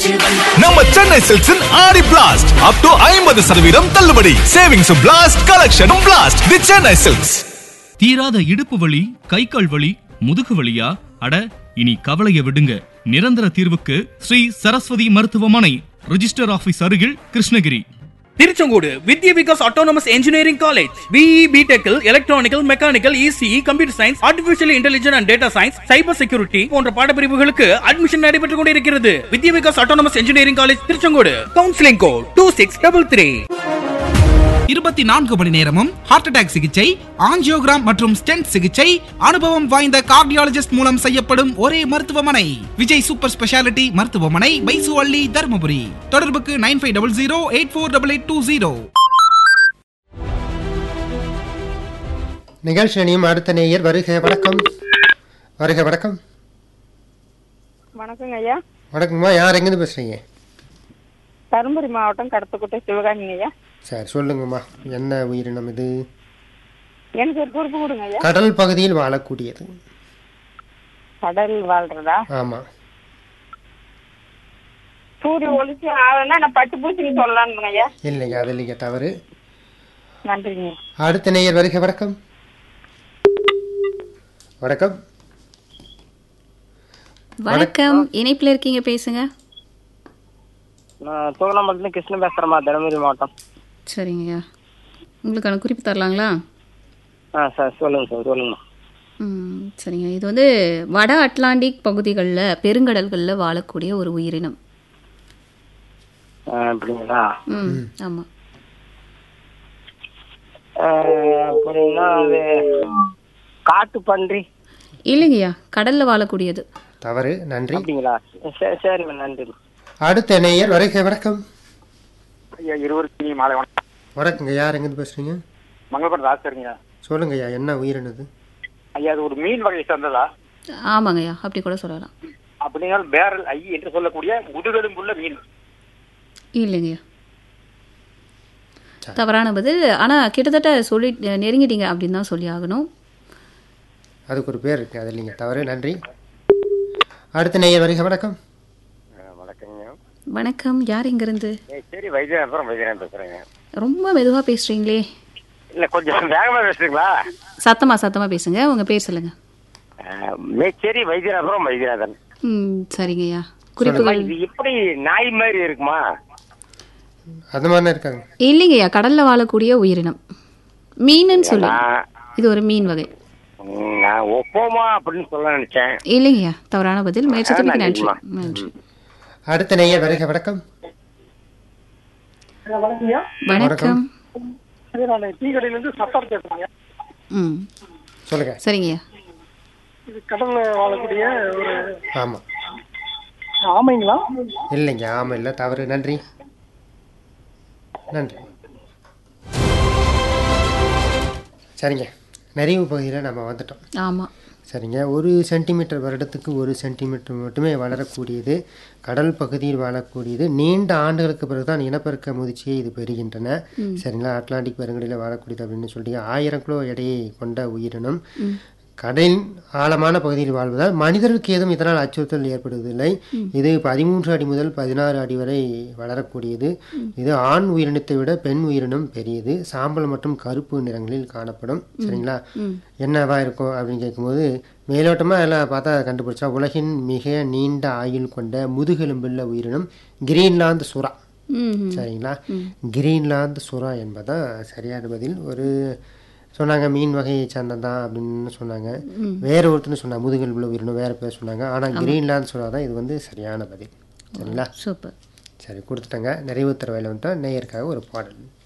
நம்ம சென்னை சில்க்ஸின் ஆடி blast up to ஐம்பது சதவீதம் தள்ளுபடி சேவிங்ஸும் பிளாஸ்ட் கலெக்ஷனும் பிளாஸ்ட் தி சென்னை சில்க்ஸ் தீராத இடுப்பு வலி கை கால் வலி முதுகு வலியா அட இனி கவலைய விடுங்க நிரந்தர தீர்வுக்கு ஸ்ரீ சரஸ்வதி மருத்துவமனை ரிஜிஸ்டர் ஆபீஸ் அருகில் Krishnagiri Tiruchengode Vidya Vikas autonomous engineering college B E பிடெக்கில் electronical mechanical E C E computer science artificial intelligence and data science cyber security போன்ற பாடப்பிரிவுகளுக்கு அட்மிஷன் நடைபெற்றுக் கொண்டிருக்கிறது Vidya Vikas autonomous engineering college Tiruchengode counselling code two six double three இருபத்தி நான்கு மணி நேரமும் ஹார்ட் அட்டாக் சிகிச்சை ஆஞ்சியோகிராம் மற்றும் ஸ்டென்ட் சிகிச்சை அனுபவம் வாய்ந்த கார்டியாலஜிஸ்ட் மூலம் செய்யப்படும் ஒரே மருத்துவமனை விஜய் சூப்பர் ஸ்பெஷாலிட்டி மருத்துவமனை பைசு அள்ளி தருமபுரி தொடர்புக்கு nine five double zero eight four double eight two zero நிகழ்ச்சி அணியும் அடுத்த நேயர் வருக வணக்கம் வருக வணக்கம் வணக்கங்க ஐயா வணக்கம்மா யார் எங்கேருந்து பேசுறீங்க தருமபுரி மாவட்டம் கடத்துக்குட்டை சிவகாமிங்க ஐயா சரி சொல்லுங்கம்மா என்ன உயிரினம் இது எனக்கு ஒரு குறிப்பு கொடுங்க ஐயா கடல் பகுதியில் வாழக்கூடியது கடல் வாழ்றதா ஆமாம் சூரிய ஒளிச்சு ஆகுனா நான் பட்டு பூசணி சொல்லலாம்ங்க ஐயா இல்லைங்க அது இல்லைங்க தவறு நன்றிங்க அடுத்த நேயர் வருக வணக்கம் வணக்கம் வணக்கம் இணைப்பில் இருக்கீங்க பேசுங்க நான் தூங்கலாம்பலத்துல கிருஷ்ணன் பேசுறேம்மா தருமபுரி மாவட்டம் சரிங்கய்யா உங்களுக்கான குறிப்பு தரலாங்களா ஆ சார் சொல்லுங்க சார் சொல்லுங்கம்மா ம் சரிங்க இது வந்து வட அட்லாண்டிக் பகுதிகளில் பெருங்கடல்களில் வாழக்கூடிய ஒரு உயிரினம் ஆ, அப்படிங்களா ம் ஆமாம் ஆ, அப்படின்னா அது காட்டு பன்றி இல்லைங்கய்யா கடலில் வாழக்கூடியது தவறு நன்றி அப்படிங்களா சரி சரிம்மா நன்றிம்மா அடுத்த நேயர் வருக வணக்கம் ஐயா இருவருக்கு மாலை வணக்கம் வணக்கங்க யார் எங்கேருந்து பேசுறீங்க மங்களபுரம் ராஜருங்க சொல்லுங்கய்யா என்ன உயிரினம் இது ஐயா அது ஒரு மீன் வகையை சேர்ந்ததா ஆமாங்கய்யா அப்படி கூட சொல்லலாம் அப்படின்னா பேரல் ஐ என்று சொல்லக்கூடிய முதுகெலும்புள்ள மீன் இல்லைங்கய்யா தவறான பதில் ஆனால் கிட்டத்தட்ட சொல்லி நெருங்கிட்டீங்க அப்படின்னு தான் சொல்லி ஆகணும் அதுக்கு ஒரு பேர் இருக்கு அது இல்லைங்க தவறு நன்றி அடுத்த நேயர் வருக வணக்கம் வணக்கங்க வணக்கம் யார் இங்கேருந்து சரி வைத்தியநாதபுரம் வைத்தியநாதன் பேசுறேங்க ரொம்ப மெதுவாக பேசுகிறீங்களே இல்ல கொஞ்சம் வேகமா பேசுறீங்களா சத்தமாக சத்தமாக பேசுங்க உங்கள் பேர் சொல்லுங்கள் மேச்சேரி வைத்தியநாதபுரம் வைத்தியநாதன் ம் சரிங்கய்யா குறிப்புகள் இது எப்படி நாய் மாதிரி இருக்குமா அந்த மாதிரிலாம் இருக்காங்க இல்லைங்கய்யா கடல்ல வாழக்கூடிய உயிரினம் மீனுன்னு சொல்லு நான் இது ஒரு மீன் வகை ம், நான் ஒப்போமா அப்படின்னு சொல்ல நினைச்சேன் இல்லைங்கய்யா தவறான பதில் முயற்சித்தமைக்கு ஆ, நன்றி நன்றிம்மா. நன்றி அடுத்த நேயர் வருக வணக்கம் வணக்கம் நான் டீ கடையில இருந்து சத்தம் பேசுறேங்க ம் சொல்லுங்க சரிங்கய்யா இது கடல்ல வாழக்கூடிய ஒரு ஆமாம் ஆமைங்களா இல்லைங்க ஆமாம் இல்லை தவறு நன்றி நன்றி சரிங்க நிறைவு பகுதியில் நம்ம வந்துட்டோம் ஆமாம் சரிங்க ஒரு சென்டிமீட்டர் வருடத்துக்கு ஒரு சென்டிமீட்டர் மட்டுமே வளரக்கூடியது கடல் பகுதியில் வாழக்கூடியது நீண்ட ஆண்டுகளுக்கு பிறகுதான் இனப்பெருக்க முதிர்ச்சியை இது பெறுகின்றன சரிங்களா அட்லாண்டிக் பெருங்கடலில் வாழக்கூடியது அப்படின்னு சொல்லிட்டு ஆயிரம் கிலோ எடையை கொண்ட உயிரினம் கடலின் ஆழமான பகுதியில் வாழ்வதால் மனிதர்களுக்கு ஏதும் இதனால் அச்சுறுத்தல் ஏற்படுவதில்லை இது பதிமூன்று அடி முதல் பதினாறு அடி வரை வளரக்கூடியது இது ஆண் உயிரினத்தை விட பெண் உயிரினம் பெரியது சாம்பல் மற்றும் கருப்பு நிறங்களில் காணப்படும் சரிங்களா என்னவா இருக்கும் அப்படின்னு கேட்கும்போது மேலோட்டமாக எல்லாம் பார்த்தா கண்டுபிடிச்சா உலகின் மிக நீண்ட ஆயுள் கொண்ட முதுகெலும்புள்ள உயிரினம் கிரீன்லாந்து சுறா ம் சரிங்களா கிரீன்லாந்து சுறா என்பதுதான் சரியான பதில் ஒரு சொன்னாங்க மீன் வகையை சார்ந்ததான் அப்படின்னு சொன்னாங்க வேற ஒருத்தர் சொன்னாங்க முதுகெலும்புள்ள உயிரினம் வேற பேர் சொன்னாங்க ஆனால் கிரீன்லாந்து சுறா தான் இது வந்து சரியான பதில் சரிங்களா சூப்பர் சரி கொடுத்துட்டாங்க நிறைவு தரவையில் வந்துட்டா நேயருக்காக ஒரு பாடல்